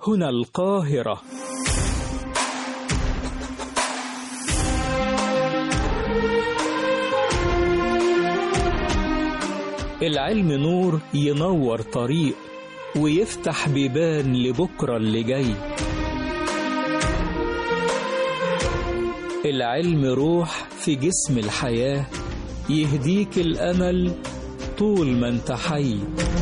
هنا القاهرة العلم نور ينور طريق ويفتح بيبان لبكرة اللي جاي العلم روح في جسم الحياة يهديك الأمل طول ما انت حي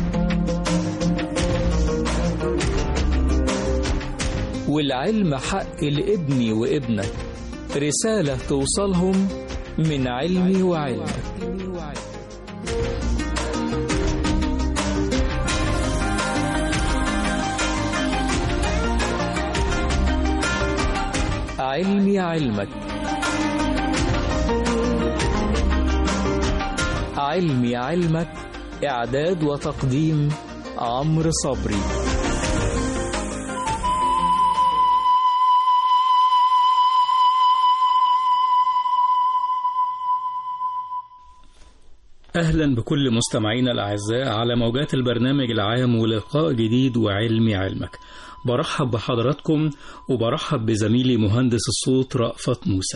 والعلم حق لابني وابنك رسالة توصلهم من علمي وعلمك علمي علمك علمي علمك إعداد وتقديم عمرو صبري أهلا بكل مستمعينا الأعزاء على موجات البرنامج العام ولقاء جديد وعلمي علمك برحب بحضراتكم وبرحب بزميلي مهندس الصوت رأفت موسى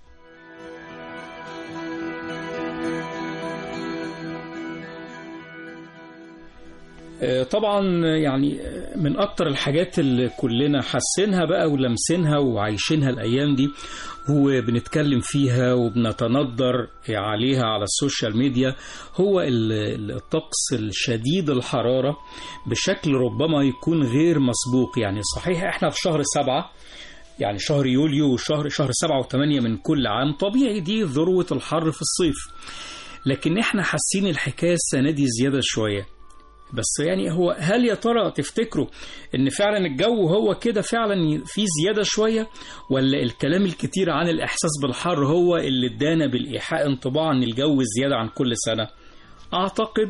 طبعا يعني من أكتر الحاجات اللي كلنا حاسينها بقى ولمسينها وعايشينها الأيام دي هو بنتكلم فيها وبنتندر عليها على السوشيال ميديا هو الطقس الشديد الحرارة بشكل ربما يكون غير مسبوق يعني صحيح احنا في شهر سبعة يعني شهر يوليو وشهر شهر سبعة وثمانية من كل عام طبيعي دي ذروة الحر في الصيف لكن احنا حاسين الحكاية السنة دي زيادة شوية بس يعني هو هل يا ترى تفتكروا ان فعلا الجو هو كده فعلا في زيادة شوية ولا الكلام الكتير عن الاحساس بالحر هو اللي ادانا بالايحاء انطباع ان الجو زيادة عن كل سنة اعتقد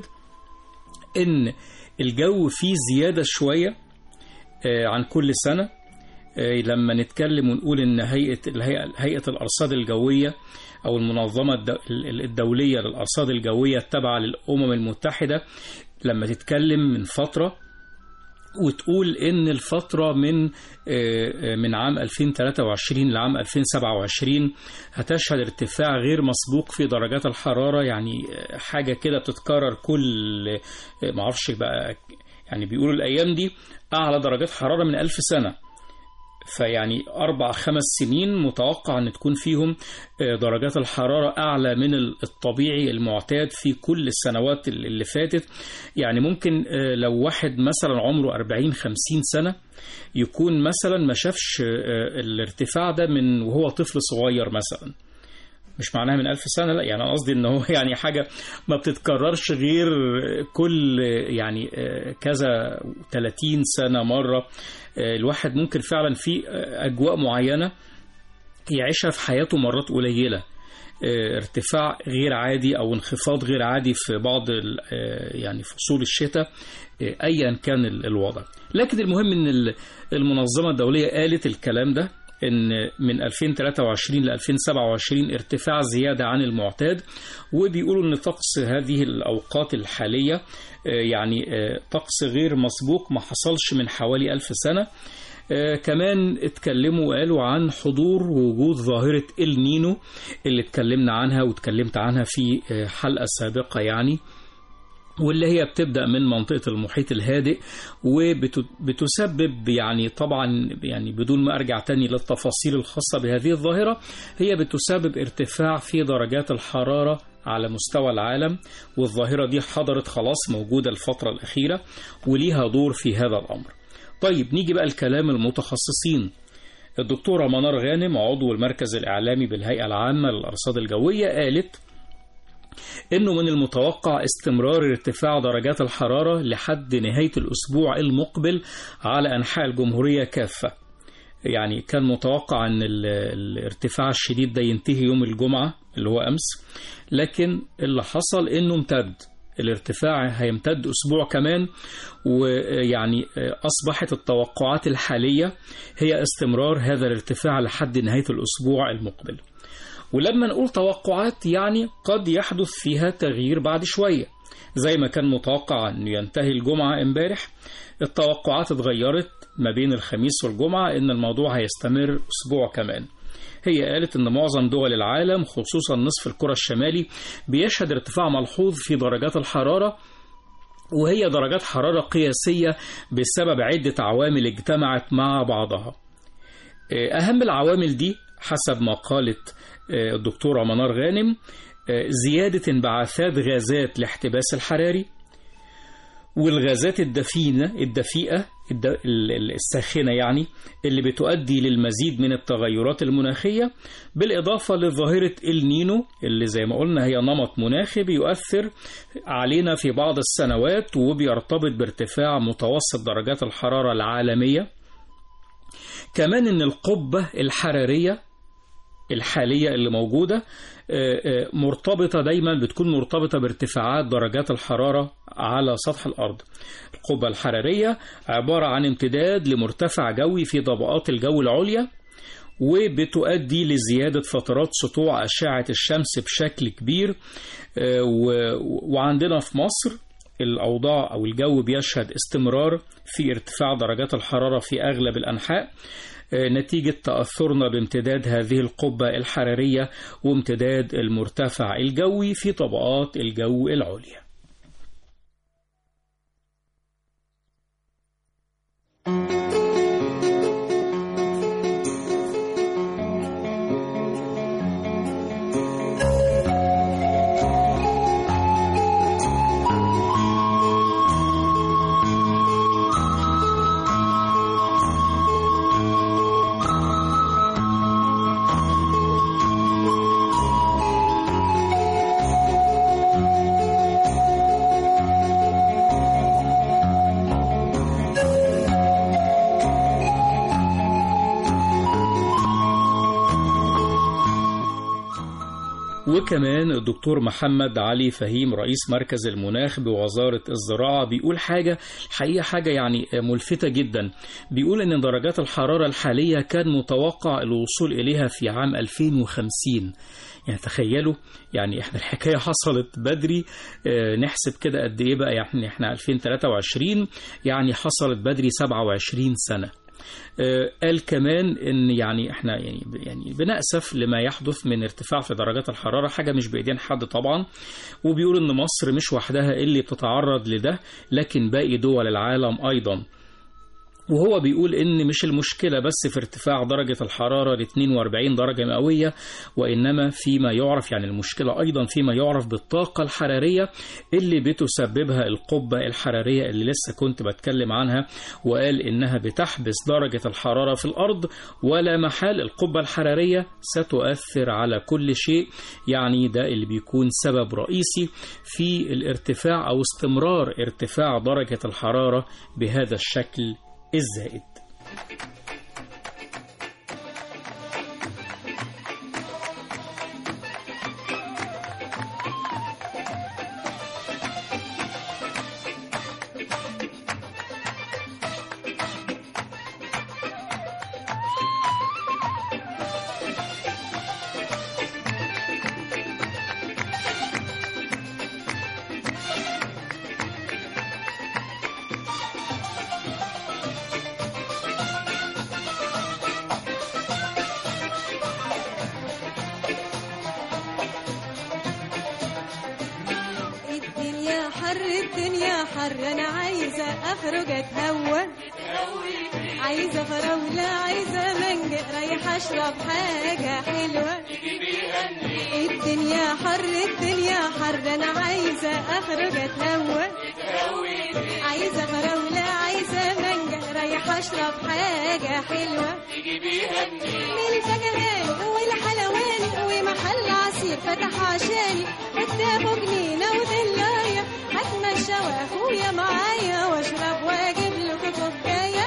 ان الجو فيه زيادة شوية عن كل سنة لما نتكلم ونقول ان هيئة الهيئة هيئة الارصاد الجوية او المنظمة الدولية للارصاد الجوية التابعة للامم المتحدة لما تتكلم من فترة وتقول ان الفترة من من عام 2023 لعام 2027 هتشهد ارتفاع غير مسبوق في درجات الحرارة يعني حاجة كده بتتكرر كل معرفش بقى يعني بيقولوا الأيام دي أعلى درجات حرارة من ألف سنة فيعني أربع خمس سنين متوقع أن تكون فيهم درجات الحرارة أعلى من الطبيعي المعتاد في كل السنوات اللي فاتت يعني ممكن لو واحد مثلا عمره 40-50 سنة يكون مثلا ما شافش الارتفاع ده من وهو طفل صغير مثلا مش معناها من ألف سنة لا يعني قصدي إن هو يعني حاجة ما بتتكررش غير كل يعني كذا 30 سنة مرة الواحد ممكن فعلا في أجواء معينة يعيشها في حياته مرات قليلة ارتفاع غير عادي أو انخفاض غير عادي في بعض يعني فصول الشتاء أيا كان الوضع لكن المهم أن المنظمة الدولية قالت الكلام ده ان من 2023 ل 2027 ارتفاع زياده عن المعتاد وبيقولوا ان طقس هذه الاوقات الحاليه يعني طقس غير مسبوق ما حصلش من حوالي ألف سنه كمان اتكلموا وقالوا عن حضور وجود ظاهرة النينو اللي اتكلمنا عنها واتكلمت عنها في حلقة سابقة يعني واللي هي بتبدأ من منطقة المحيط الهادئ وبتسبب يعني طبعا يعني بدون ما أرجع تاني للتفاصيل الخاصة بهذه الظاهرة هي بتسبب ارتفاع في درجات الحرارة على مستوى العالم والظاهرة دي حضرت خلاص موجودة الفترة الأخيرة وليها دور في هذا الأمر طيب نيجي بقى الكلام المتخصصين الدكتورة منار غانم عضو المركز الإعلامي بالهيئة العامة للأرصاد الجوية قالت انه من المتوقع استمرار ارتفاع درجات الحرارة لحد نهاية الاسبوع المقبل على انحاء الجمهورية كافة يعني كان متوقع ان الارتفاع الشديد ده ينتهي يوم الجمعة اللي هو امس لكن اللي حصل انه امتد الارتفاع هيمتد اسبوع كمان ويعني اصبحت التوقعات الحالية هي استمرار هذا الارتفاع لحد نهاية الاسبوع المقبل ولما نقول توقعات يعني قد يحدث فيها تغيير بعد شوية زي ما كان متوقع أن ينتهي الجمعة امبارح التوقعات اتغيرت ما بين الخميس والجمعة إن الموضوع هيستمر أسبوع كمان هي قالت أن معظم دول العالم خصوصا نصف الكرة الشمالي بيشهد ارتفاع ملحوظ في درجات الحرارة وهي درجات حرارة قياسية بسبب عدة عوامل اجتمعت مع بعضها أهم العوامل دي حسب ما قالت الدكتورة منار غانم زيادة انبعاثات غازات الاحتباس الحراري والغازات الدفينة الدفيئة الساخنة يعني اللي بتؤدي للمزيد من التغيرات المناخية بالإضافة لظاهرة النينو اللي زي ما قلنا هي نمط مناخي بيؤثر علينا في بعض السنوات وبيرتبط بارتفاع متوسط درجات الحرارة العالمية كمان ان القبة الحرارية الحالية اللي موجودة مرتبطة دايما بتكون مرتبطة بارتفاعات درجات الحرارة على سطح الأرض القبة الحرارية عبارة عن امتداد لمرتفع جوي في طبقات الجو العليا وبتؤدي لزيادة فترات سطوع أشعة الشمس بشكل كبير وعندنا في مصر الأوضاع أو الجو بيشهد استمرار في ارتفاع درجات الحرارة في أغلب الأنحاء نتيجة تأثرنا بامتداد هذه القبة الحرارية وامتداد المرتفع الجوي في طبقات الجو العليا وكمان الدكتور محمد علي فهيم رئيس مركز المناخ بوزارة الزراعة بيقول حاجة الحقيقة حاجة يعني ملفتة جدا بيقول ان درجات الحرارة الحالية كان متوقع الوصول إليها في عام 2050 يعني تخيلوا يعني احنا الحكاية حصلت بدري اه نحسب كده قد ايه بقى يعني احنا 2023 يعني حصلت بدري 27 سنة قال كمان ان يعني احنا يعني يعني بنأسف لما يحدث من ارتفاع في درجات الحراره حاجه مش بايدين حد طبعا وبيقول ان مصر مش وحدها اللي بتتعرض لده لكن باقي دول العالم ايضا وهو بيقول ان مش المشكله بس في ارتفاع درجه الحراره ل 42 درجه مئويه وانما فيما يعرف يعني المشكله ايضا فيما يعرف بالطاقه الحراريه اللي بتسببها القبه الحراريه اللي لسه كنت بتكلم عنها وقال انها بتحبس درجه الحراره في الارض ولا محال القبه الحراريه ستؤثر على كل شيء يعني ده اللي بيكون سبب رئيسي في الارتفاع او استمرار ارتفاع درجه الحراره بهذا الشكل الزائد حر انا عايزه اخرج اتهوى عايزه فراوله عايزه مانجا رايحه اشرب حاجه حلوه الدنيا حر الدنيا حر انا عايزه اخرج اتهوى عايزه فراوله عايزه مانجا رايحه اشرب حاجه حلوه من الفجران والحلواني ومحل عصير فتح عشاني قدامه جنينه ودلايه هتمشى واخويا معايا واشرب واجيب لكم كوبايه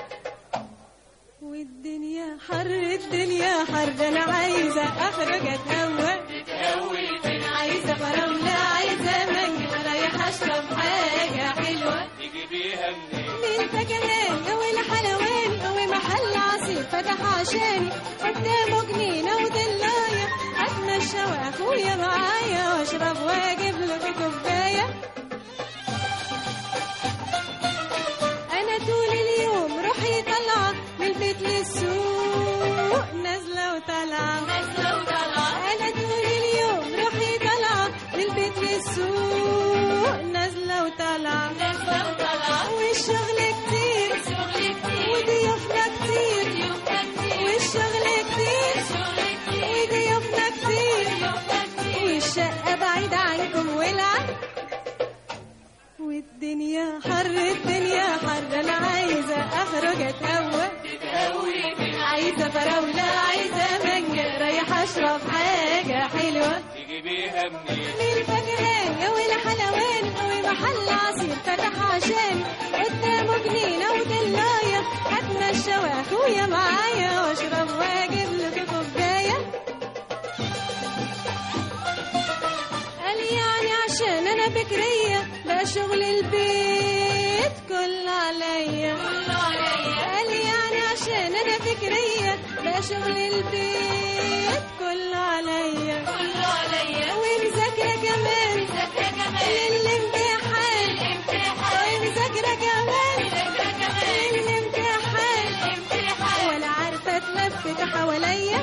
والدنيا حر الدنيا حر انا عايزه اخرج اتهوى عايزه فراوله عايزه مانجا رايح اشرب حاجه حلوه من فكهان والحلوان ومحل عصير فتح عشاني قدامه جنينه ودلايه اتمشى واخويا معايا واشرب واجيب لكم كوبايه وطالعة أنا طول اليوم روحي طالعة للبيت للسوق نازلة وطالعة والشغل كتير وضيوفنا كتير والشغل كتير وضيوفنا كتير والشقة بعيدة عنكم ولعة والدنيا حر الدنيا حر أنا عايزة أخرج أتهوى عايزة فراولة عايزة مانجا رايحة أشرب حاجة حلوة تجيبيها منين من الفاكهة والحلوان ومحل عصير فتح عشان قدامه جنينة ودلاية هتمشى واخويا معايا واشرب واجيب لك كوباية قال يعني عشان انا بكرية بقى شغل البيت كله عليا قال يعني عشان انا فكرية بقى شغل البيت كله عليا ومذاكرة كمان للامتحان ومذاكرة كمان للامتحان ولا عارفة اتلفت حواليا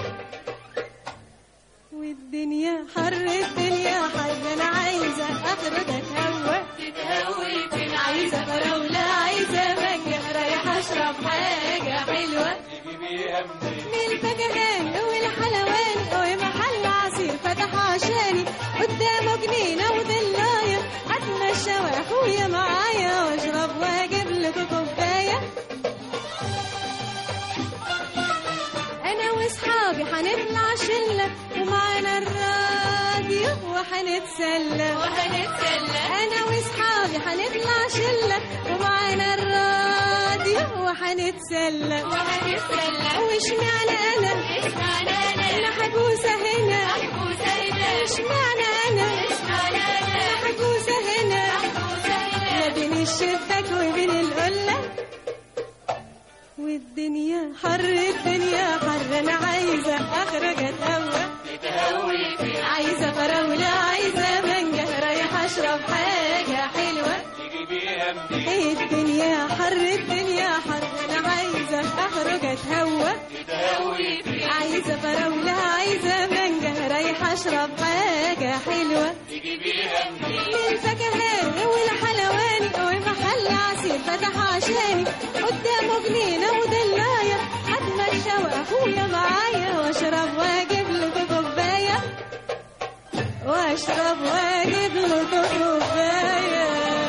والدنيا حر الدنيا حر انا عايزة اخرج اتهوى عايزة فراولة عايزة مانجا رايحة اشرب حاجة حلوة تجيبيها منين من الفاكهان والحلوان ومحل عصير فتح عشاني قدامه جنينة وضلاية اتمشى واخويا معايا واشرب واجيب لكم كوباية انا واصحابي هنطلع شلة ومعانا الراديو وهنتسلى انا واصحابي هنطلع شلة ومعانا الراديو وهنتسلى واشمعنى انا انا حجوزة هنا اشمعنى انا انا حجوزة هنا ما بين الشباك وبين القلة والدنيا حر الدنيا حر انا عايزة اخرج اتهوى عايزة فراولة عايزة مانجا رايحة اشرب حاجة حلوة تجيبيها منين الدنيا حر الدنيا حر انا عايزة اخرج اتهوى عايزة فراولة عايزة مانجا رايحة اشرب حاجة حلوة تجيبيها منين من الفاكهة والحلواني ومحل عصير فتح عشاني قدامه جنينة ودلاية هتمشى واخويا معايا واشرب واجيب لكم كوباية واشرب واجيب لكم كوباية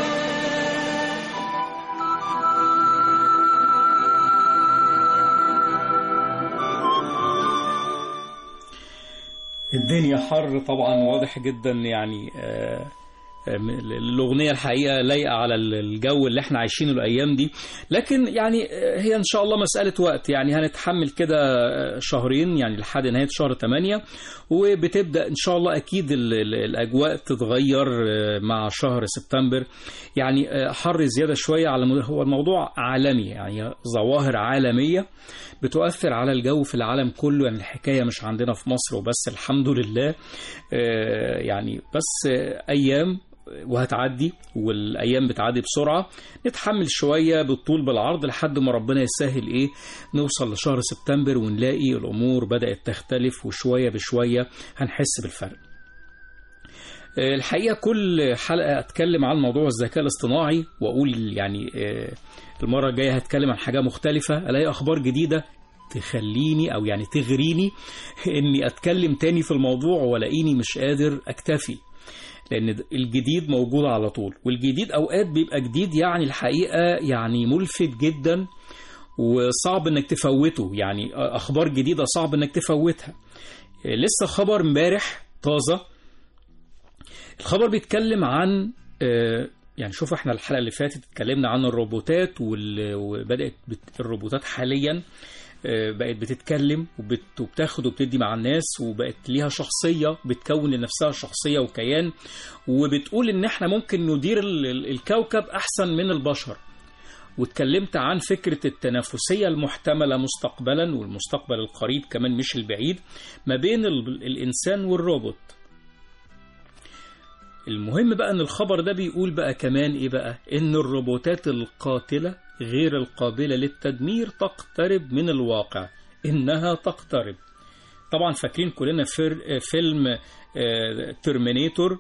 الدنيا حر طبعا واضح جدا يعني آه، آه، الأغنية الحقيقة لايقة على الجو اللي احنا عايشينه الأيام دي لكن يعني آه، هي إن شاء الله مسألة وقت يعني هنتحمل كده آه، شهرين يعني لحد نهاية شهر 8 وبتبدأ إن شاء الله أكيد ال- ال- الأجواء تتغير آه، مع شهر سبتمبر يعني آه، حر زيادة شوية على مد- هو الموضوع عالمي يعني ظواهر عالمية بتؤثر على الجو في العالم كله يعني الحكاية مش عندنا في مصر وبس الحمد لله آه، يعني بس آه، أيام وهتعدي والأيام بتعدي بسرعة نتحمل شوية بالطول بالعرض لحد ما ربنا يسهل إيه نوصل لشهر سبتمبر ونلاقي الأمور بدأت تختلف وشوية بشوية هنحس بالفرق آه، الحقيقة كل حلقة أتكلم عن موضوع الذكاء الاصطناعي وأقول يعني آه، المرة الجاية هتكلم عن حاجة مختلفة ألاقي أخبار جديدة تخليني أو يعني تغريني إني أتكلم تاني في الموضوع ولاقيني مش قادر أكتفي لأن د- الجديد موجود على طول والجديد أوقات بيبقى جديد يعني الحقيقة يعني ملفت جدا وصعب إنك تفوته يعني أخبار جديدة صعب إنك تفوتها لسه خبر امبارح طازة الخبر بيتكلم عن آه، يعني شوف احنا الحلقة اللي فاتت اتكلمنا عن الروبوتات وال- وبدأت بت- الروبوتات حاليا آه، بقت بتتكلم وبت- وبتاخد وبتدي مع الناس وبقت ليها شخصية بتكون لنفسها شخصية وكيان وبتقول ان احنا ممكن ندير ال- ال- الكوكب احسن من البشر واتكلمت عن فكرة التنافسية المحتملة مستقبلا والمستقبل القريب كمان مش البعيد ما بين ال- الإنسان والروبوت المهم بقى ان الخبر ده بيقول بقى كمان ايه بقى ان الروبوتات القاتلة غير القابلة للتدمير تقترب من الواقع انها تقترب طبعا فاكرين كلنا فر فيلم ترمينيتور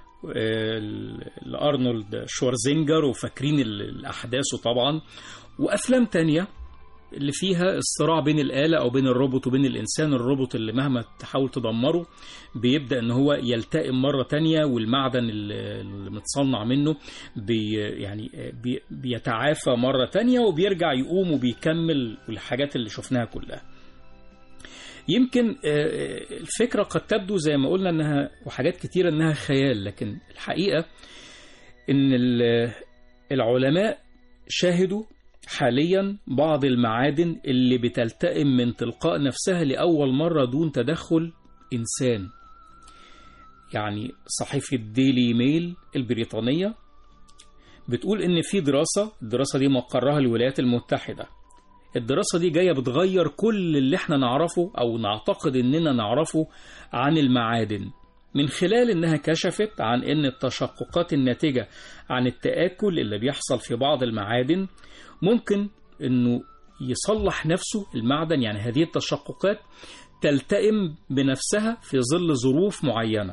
لارنولد شوارزينجر وفاكرين ال- الاحداث طبعا وافلام تانية اللي فيها الصراع بين الآلة أو بين الروبوت وبين الإنسان الروبوت اللي مهما تحاول تدمره بيبدأ إن هو يلتئم مرة تانية والمعدن اللي اللي متصنع منه بي يعني بي بيتعافى مرة تانية وبيرجع يقوم وبيكمل الحاجات اللي شفناها كلها يمكن آه، الفكرة قد تبدو زي ما قلنا إنها وحاجات كتيرة إنها خيال لكن الحقيقة إن ال- العلماء شاهدوا حاليا بعض المعادن اللي بتلتئم من تلقاء نفسها لأول مرة دون تدخل إنسان يعني صحيفة ديلي ميل البريطانية بتقول إن في دراسة الدراسة دي مقرها الولايات المتحدة الدراسة دي جاية بتغير كل اللي احنا نعرفه أو نعتقد إننا نعرفه عن المعادن من خلال إنها كشفت عن إن التشققات الناتجة عن التآكل اللي بيحصل في بعض المعادن ممكن إنه يصلح نفسه المعدن يعني هذه التشققات تلتئم بنفسها في ظل ظروف معينة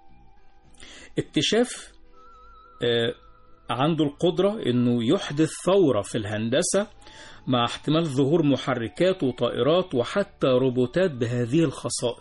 اكتشاف آه، عنده القدرة إنه يحدث ثورة في الهندسة مع احتمال ظهور محركات وطائرات وحتى روبوتات بهذه الخصائص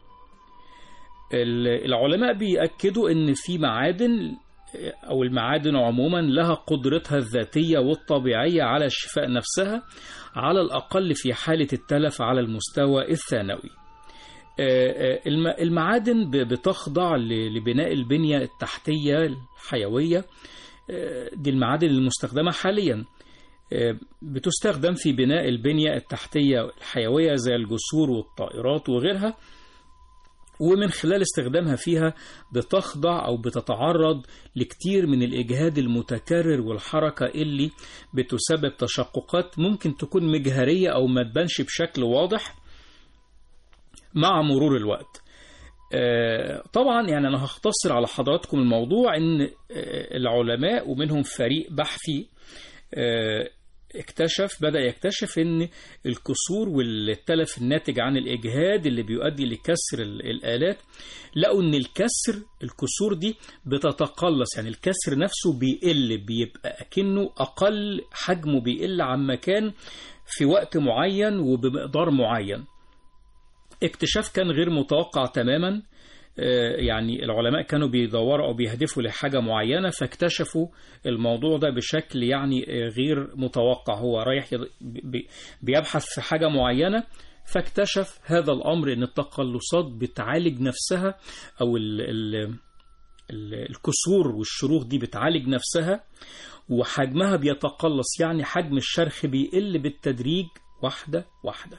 ال- العلماء بيأكدوا إن في معادن أو المعادن عموما لها قدرتها الذاتية والطبيعية على الشفاء نفسها على الأقل في حالة التلف على المستوى الثانوي آه، آه، الم- المعادن ب- بتخضع ل- لبناء البنية التحتية الحيوية آه، دي المعادن المستخدمة حاليا آه، بتستخدم في بناء البنية التحتية الحيوية زي الجسور والطائرات وغيرها ومن خلال استخدامها فيها بتخضع أو بتتعرض لكتير من الإجهاد المتكرر والحركة اللي بتسبب تشققات ممكن تكون مجهرية أو ما تبانش بشكل واضح مع مرور الوقت آه، طبعا يعني أنا هختصر على حضراتكم الموضوع إن آه، العلماء ومنهم فريق بحثي آه، اكتشف بدأ يكتشف ان الكسور والتلف الناتج عن الاجهاد اللي بيؤدي لكسر ال- الالات لقوا ان الكسر الكسور دي بتتقلص يعني الكسر نفسه بيقل بيبقى اكنه اقل حجمه بيقل عن مكان في وقت معين وبمقدار معين اكتشاف كان غير متوقع تماما آه، يعني العلماء كانوا بيدوروا أو بيهدفوا لحاجة معينة فاكتشفوا الموضوع ده بشكل يعني آه، غير متوقع هو رايح يض- بي- بيبحث في حاجة معينة فاكتشف هذا الأمر أن التقلصات بتعالج نفسها أو ال ال ال- الكسور والشروخ دي بتعالج نفسها وحجمها بيتقلص يعني حجم الشرخ بيقل بالتدريج واحدة واحدة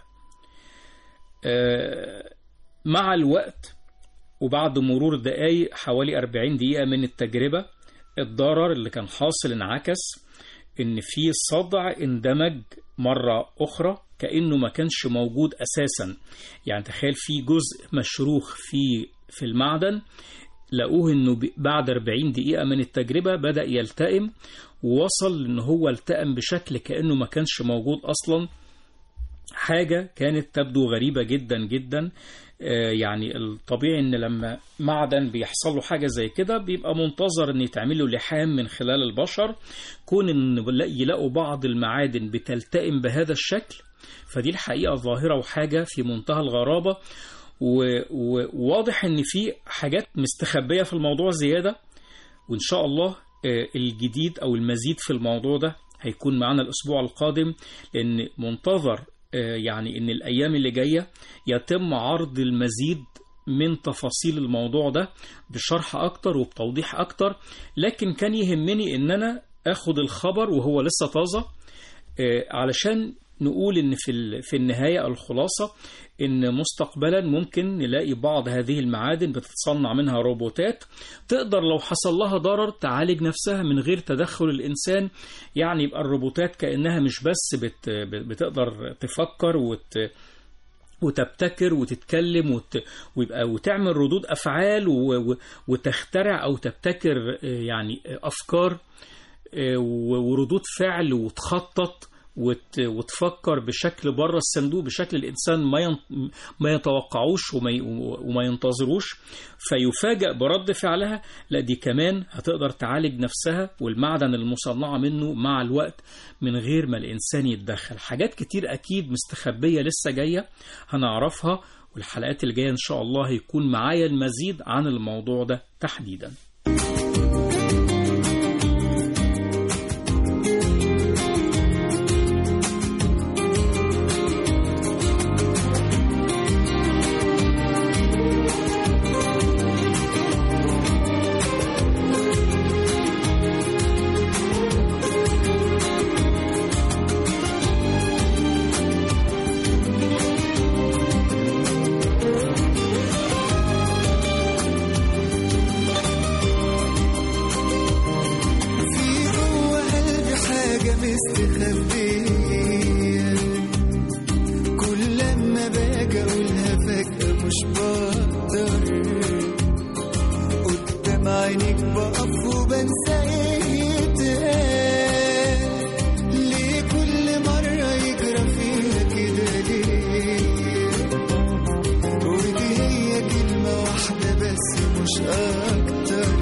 آه، مع الوقت وبعد مرور دقايق حوالي 40 دقيقة من التجربة الضرر اللي كان حاصل انعكس إن في صدع اندمج مرة أخرى كأنه ما كانش موجود أساسا يعني تخيل في جزء مشروخ في في المعدن لقوه إنه ب- بعد 40 دقيقة من التجربة بدأ يلتئم ووصل إن هو التئم بشكل كأنه ما كانش موجود أصلا حاجة كانت تبدو غريبة جدا جدا آه، يعني الطبيعي ان لما معدن بيحصل له حاجة زي كده بيبقى منتظر ان يتعمل له لحام من خلال البشر كون ان يلاقوا بعض المعادن بتلتئم بهذا الشكل فدي الحقيقة ظاهرة وحاجة في منتهى الغرابة و- و- وواضح ان في حاجات مستخبية في الموضوع زيادة وإن شاء الله آه، الجديد أو المزيد في الموضوع ده هيكون معنا الأسبوع القادم لأن منتظر آه، يعني إن الأيام اللي جاية يتم عرض المزيد من تفاصيل الموضوع ده بشرح أكتر وبتوضيح أكتر لكن كان يهمني إن أنا أخد الخبر وهو لسه طازة آه، علشان نقول ان في ال- في النهايه الخلاصه ان مستقبلا ممكن نلاقي بعض هذه المعادن بتتصنع منها روبوتات تقدر لو حصل لها ضرر تعالج نفسها من غير تدخل الانسان يعني يبقى الروبوتات كانها مش بس بت بتقدر تفكر وت وتبتكر وتتكلم وت... ويبقى وتعمل ردود افعال و... و... وتخترع او تبتكر آه، يعني آه، افكار آه، و- وردود فعل وتخطط وت وتفكر بشكل بره الصندوق بشكل الانسان ما ين- ما يتوقعوش وما ي- وما ينتظروش فيفاجأ برد فعلها لا دي كمان هتقدر تعالج نفسها والمعدن المصنعة منه مع الوقت من غير ما الإنسان يتدخل حاجات كتير أكيد مستخبية لسه جاية هنعرفها والحلقات الجاية إن شاء الله هيكون معايا المزيد عن الموضوع ده تحديدا في جوه قلبي حاجة مستخبية كل لما باجي أقولها فجأة مش بقدر قدام عينيك بقف وبنسى إيه يتقال ليه كل مرة يجرى فيها كده ليه ودي هي كلمة واحدة بس مش أكتر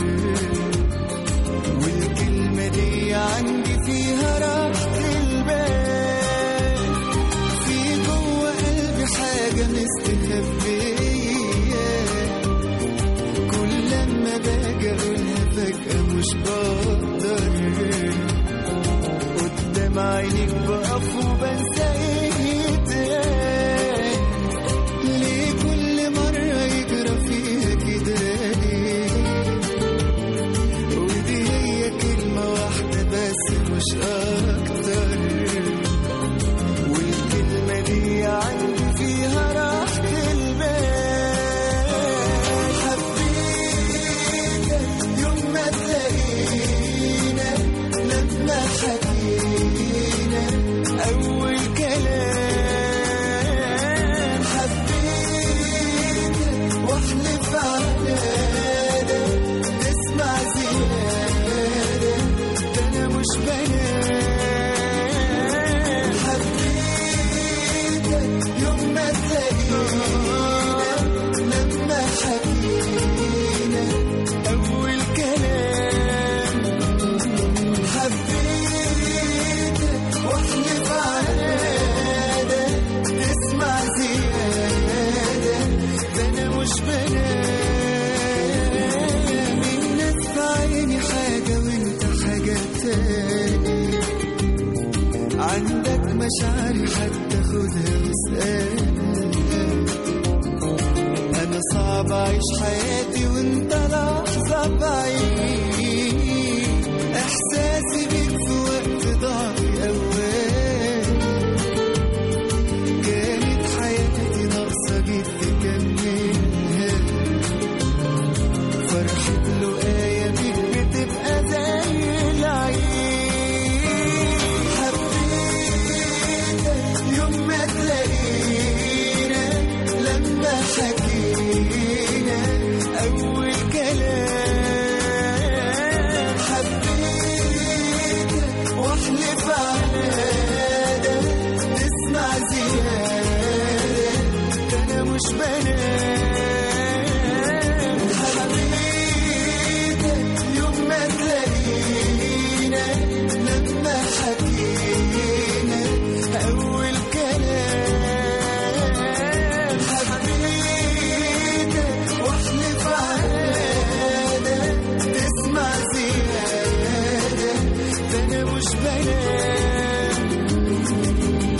والكلمة دي عندي فيها راحة البال في جوه قلبي حاجة مستخبية كل لما باجي أقولها فجأة مش بقدر قدام عينيك بقف وبنسى إيه يتقال ليه كل مرة يجرى فيها كده ليه ودي هي كلمة واحدة بس مش أكتر والكلمة دي عندي فيها راحة البال حبيتك يوم ما تلاقينا لما حكينا أول كلام حبيتك واحلف على ده تسمع زيادة ده أنا مش بنام حبيتك يوم ما تلاقينا لما حكينا أول كلام حبيتك واحلف على ده تسمع زيادة ده أنا مش بنام الناس في عيني حاجة وانت حاجة تاني عندك مشاعري حتى خدها واسألها أنا صعب أعيش حياتي وأنت لحظة بعيد إحساسي بيك في وقت ضعفي أوان كانت حياتي ناقصة جيت تكملها فرحة لقايا بيك بتبقى زي العيد حبيتك يوم ما تلاقينا لما حكينا أول كلام حبيتك واحلف على ده تسمع زيادة ده أنا مش بنام حبيتك يوم ما تلاقينا لما حكينا أول كلام حبيتك واحلف على ده تسمع زيادة ده أنا مش بنام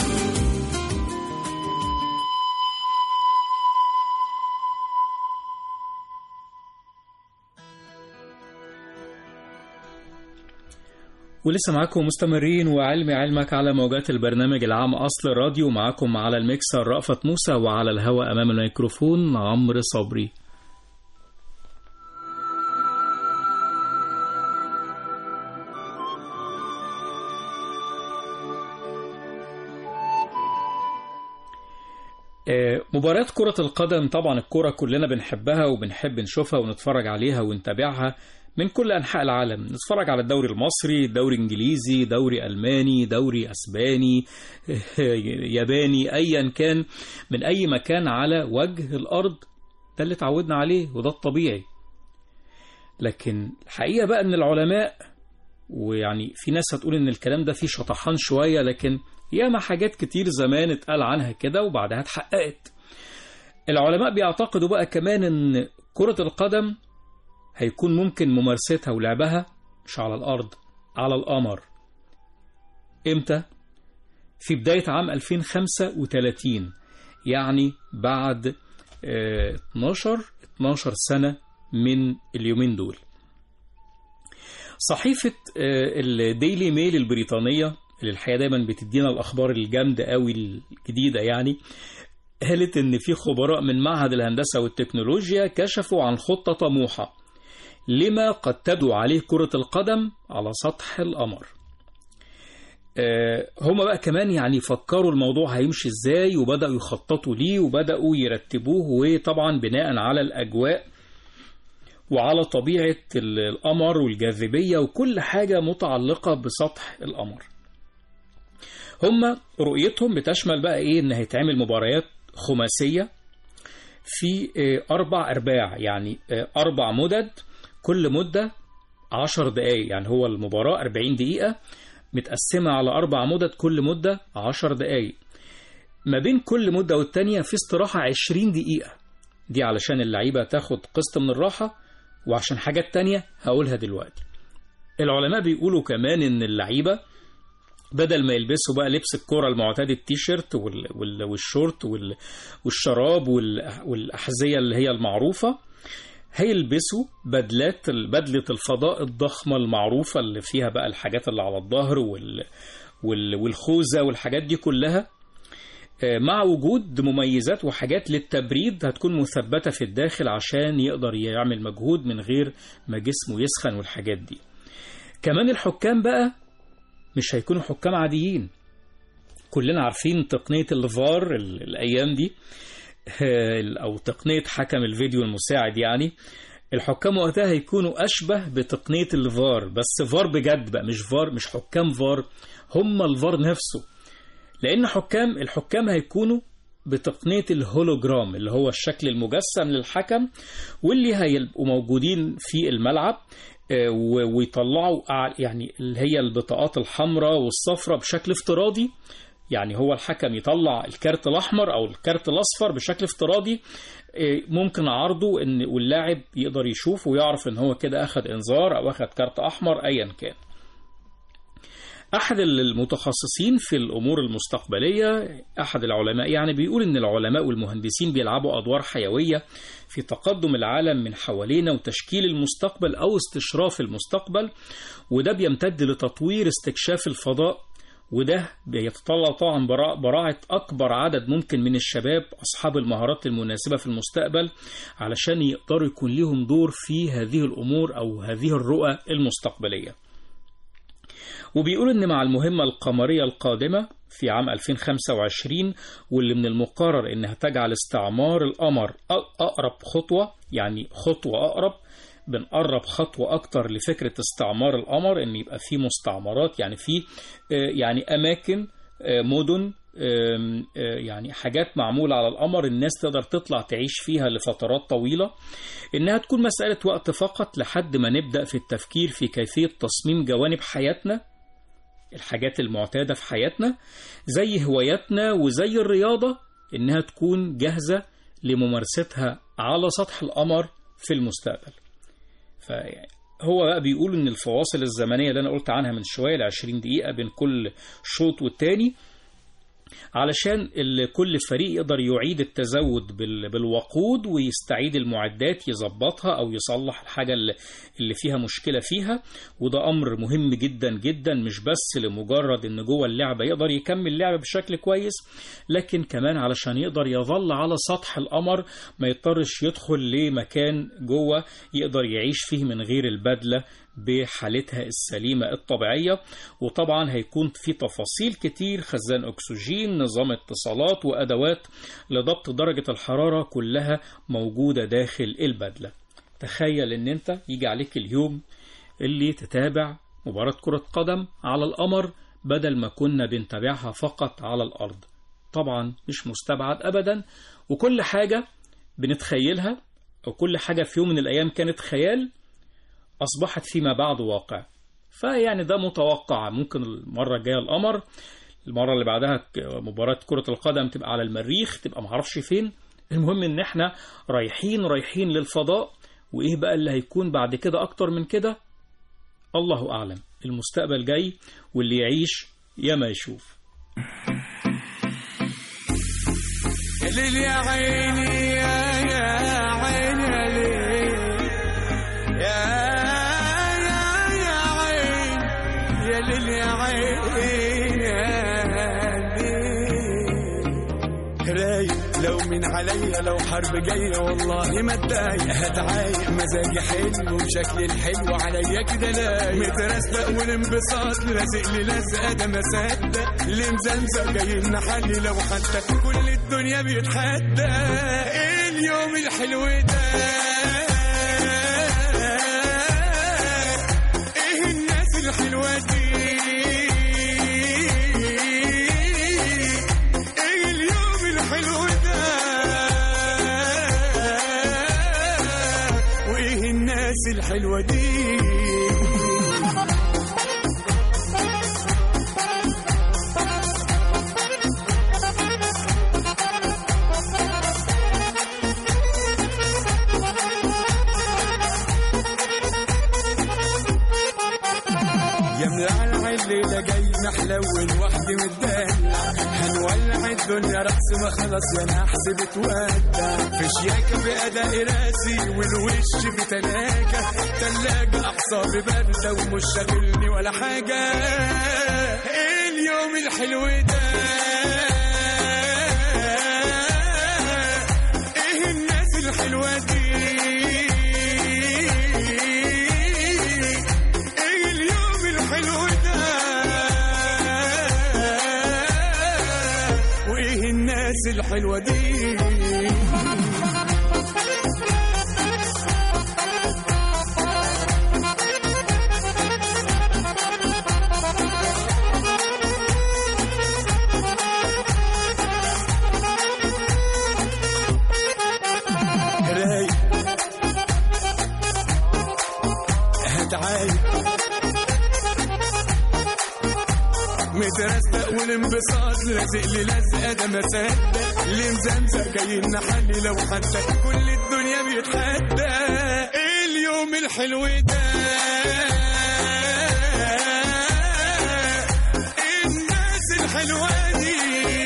ولسه معاكم مستمرين وعلمي علمك على موجات البرنامج العام أصل الراديو معاكم على الميكسر رأفت موسى وعلى الهواء أمام الميكروفون عمرو صبري آه، مباراة كرة القدم طبعا الكرة كلنا بنحبها وبنحب نشوفها ونتفرج عليها ونتابعها من كل أنحاء العالم نتفرج على الدوري المصري دوري إنجليزي دوري ألماني دوري أسباني ياباني أيا كان من أي مكان على وجه الأرض ده اللي اتعودنا عليه وده الطبيعي لكن الحقيقة بقى أن العلماء ويعني في ناس هتقول أن الكلام ده فيه شطحان شوية لكن ياما حاجات كتير زمان اتقال عنها كده وبعدها اتحققت العلماء بيعتقدوا بقى كمان أن كرة القدم هيكون ممكن ممارستها ولعبها مش على الأرض على القمر إمتى؟ في بداية عام 2035 يعني بعد آه، 12 12 سنة من اليومين دول صحيفة آه، الديلي ميل البريطانية اللي الحقيقة دايما بتدينا الأخبار الجامدة قوي الجديدة يعني قالت إن في خبراء من معهد الهندسة والتكنولوجيا كشفوا عن خطة طموحة لما قد تبدو عليه كرة القدم على سطح القمر آه، هما بقى كمان يعني فكروا الموضوع هيمشي ازاي وبدأوا يخططوا ليه وبدأوا يرتبوه وطبعا بناء على الأجواء وعلى طبيعة ال- القمر والجاذبية وكل حاجة متعلقة بسطح القمر هما رؤيتهم بتشمل بقى ايه ان هيتعمل مباريات خماسية في آه، أربع أرباع يعني آه، أربع مدد كل مدة عشر دقايق يعني هو المباراة 40 دقيقة متقسمة على أربع مدد كل مدة عشر دقايق ما بين كل مدة والتانية في استراحة 20 دقيقة دي علشان اللعيبة تاخد قسط من الراحة وعشان حاجات تانية هقولها دلوقتي العلماء بيقولوا كمان إن اللعيبة بدل ما يلبسوا بقى لبس الكرة المعتاد التيشيرت وال- وال- والشورت وال- والشراب وال- والأحذية اللي هي المعروفة هيلبسوا بدلات بدلة الفضاء الضخمة المعروفة اللي فيها بقى الحاجات اللي على الظهر وال وال والخوذة والحاجات دي كلها آه، مع وجود مميزات وحاجات للتبريد هتكون مثبتة في الداخل عشان يقدر يعمل مجهود من غير ما جسمه يسخن والحاجات دي كمان الحكام بقى مش هيكونوا حكام عاديين كلنا عارفين تقنية الفار ال- الأيام دي آه، أو تقنية حكم الفيديو المساعد يعني الحكام وقتها هيكونوا أشبه بتقنية الفار بس فار بجد بقى مش فار مش حكام فار هم الفار نفسه لأن حكام الحكام هيكونوا بتقنية الهولوجرام اللي هو الشكل المجسم للحكم واللي هيبقوا موجودين في الملعب آه، و- ويطلعوا أع- يعني اللي هي البطاقات الحمراء والصفراء بشكل افتراضي يعني هو الحكم يطلع الكارت الأحمر أو الكارت الأصفر بشكل افتراضي آه، ممكن عرضه إن واللاعب يقدر يشوف ويعرف إن هو كده أخذ إنذار أو أخذ كارت أحمر أيا كان أحد المتخصصين في الأمور المستقبلية أحد العلماء يعني بيقول إن العلماء والمهندسين بيلعبوا أدوار حيوية في تقدم العالم من حوالينا وتشكيل المستقبل أو استشراف المستقبل وده بيمتد لتطوير استكشاف الفضاء وده بيتطلع طبعا برا- براعة أكبر عدد ممكن من الشباب أصحاب المهارات المناسبة في المستقبل علشان يقدروا يكون لهم دور في هذه الأمور أو هذه الرؤى المستقبلية وبيقول إن مع المهمة القمرية القادمة في عام 2025 واللي من المقرر إنها تجعل استعمار القمر أ- أقرب خطوة يعني خطوة أقرب بنقرب خطوة أكتر لفكرة استعمار القمر إن يبقى في مستعمرات يعني في آه، يعني أماكن آه، مدن آم، آه، يعني حاجات معمولة على القمر الناس تقدر تطلع تعيش فيها لفترات طويلة إنها تكون مسألة وقت فقط لحد ما نبدأ في التفكير في كيفية تصميم جوانب حياتنا الحاجات المعتادة في حياتنا زي هواياتنا وزي الرياضة إنها تكون جاهزة لممارستها على سطح القمر في المستقبل فهو بقى بيقول إن الفواصل الزمنية اللي أنا قلت عنها من شوية ل 20 دقيقة بين كل شوط والتاني علشان ال- كل فريق يقدر يعيد التزود بال- بالوقود ويستعيد المعدات يظبطها او يصلح الحاجه اللي اللي فيها مشكله فيها وده امر مهم جدا جدا مش بس لمجرد ان جوه اللعبه يقدر يكمل اللعبه بشكل كويس لكن كمان علشان يقدر يظل على سطح القمر ما يضطرش يدخل لمكان جوه يقدر يعيش فيه من غير البدله بحالتها السليمة الطبيعية وطبعا هيكون في تفاصيل كتير خزان أكسجين نظام اتصالات وأدوات لضبط درجة الحرارة كلها موجودة داخل البدلة تخيل ان انت يجي عليك اليوم اللي تتابع مباراة كرة قدم على القمر بدل ما كنا بنتابعها فقط على الأرض طبعا مش مستبعد أبدا وكل حاجة بنتخيلها أو كل حاجة في يوم من الأيام كانت خيال أصبحت فيما بعد واقع فيعني ده متوقع ممكن المرة الجاية القمر المرة اللي بعدها ك- مباراة كرة القدم تبقى على المريخ تبقى معرفش فين المهم ان احنا رايحين رايحين للفضاء وايه بقى اللي هيكون بعد كده اكتر من كده الله اعلم المستقبل جاي واللي يعيش ياما يشوف يا ليل يا عيني يا يا عيني يا ليل يا يا يا عين يا ليل يا عين يا ليل رايق لو من عليا لو حرب جاية والله ما اتضايق هتعايق مزاجي حلو وشكلي الحلو عليا كده لايق مترستق والانبساط لازق لي لازقة ده ما صدق اللي مزمزق جاي نحلي لو حتى كل الدنيا بيتحدى ايه اليوم الحلو ده ايه الناس الحلوة دي ايه اليوم الحلو ده وايه الناس الحلوة دي يا ملعلع الليلة جاي نحلون وحدي متدلع هنولع الدنيا رقص ما خلاص يا نحس بتودع في شياكة في أداء راسي والوش في تلاجة تلاجة أعصابي باردة ومش شاغلني ولا حاجة إيه اليوم الحلو ده إيه الناس الحلوة دي ايه اليوم الحلو ده وايه الناس الحلوه دي رايق هتعايق مترستق والانبساط لازق لي لازقه ده ما صدق اللي مزمزق جاي نحلي لو حتى كل الدنيا بيتحدى ايه اليوم الحلو ده إيه الناس الحلوه دي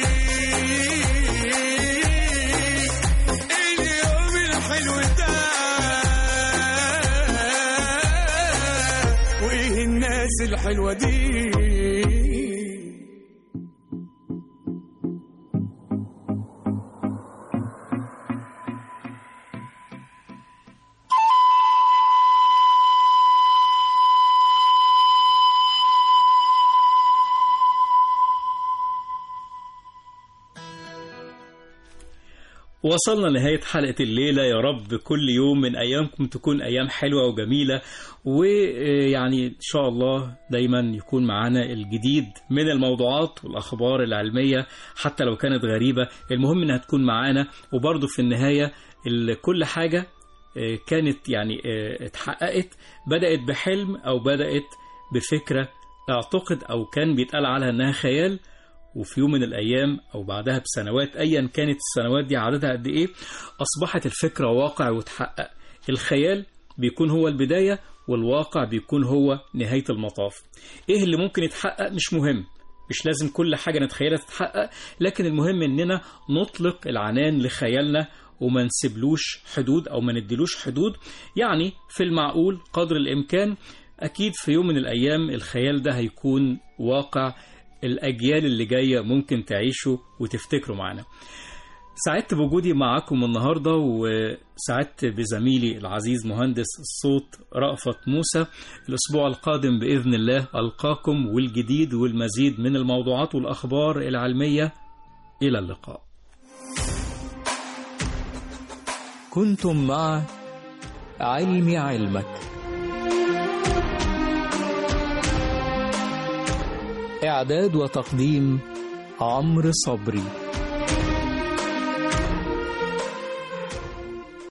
إيه اليوم الحلو ده وايه الناس الحلوه دي وصلنا لنهاية حلقة الليلة يا رب كل يوم من أيامكم تكون أيام حلوة وجميلة ويعني إن شاء الله دايما يكون معانا الجديد من الموضوعات والأخبار العلمية حتى لو كانت غريبة المهم إنها تكون معانا وبرضه في النهاية ال- كل حاجة آه، كانت يعني آه، اتحققت بدأت بحلم أو بدأت بفكرة أعتقد أو كان بيتقال عليها إنها خيال وفي يوم من الأيام أو بعدها بسنوات أيا كانت السنوات دي عددها قد إيه أصبحت الفكرة واقع وتحقق الخيال بيكون هو البداية والواقع بيكون هو نهاية المطاف إيه اللي ممكن يتحقق مش مهم مش لازم كل حاجة نتخيلها تتحقق لكن المهم إننا نطلق العنان لخيالنا وما نسيبلوش حدود أو ما نديلوش حدود يعني في المعقول قدر الإمكان أكيد في يوم من الأيام الخيال ده هيكون واقع الأجيال اللي جاية ممكن تعيشوا وتفتكروا معنا سعدت بوجودي معاكم النهاردة وسعدت بزميلي العزيز مهندس الصوت رأفت موسى الأسبوع القادم بإذن الله ألقاكم والجديد والمزيد من الموضوعات والأخبار العلمية إلى اللقاء كنتم مع علمي علمك إعداد وتقديم عمرو صبري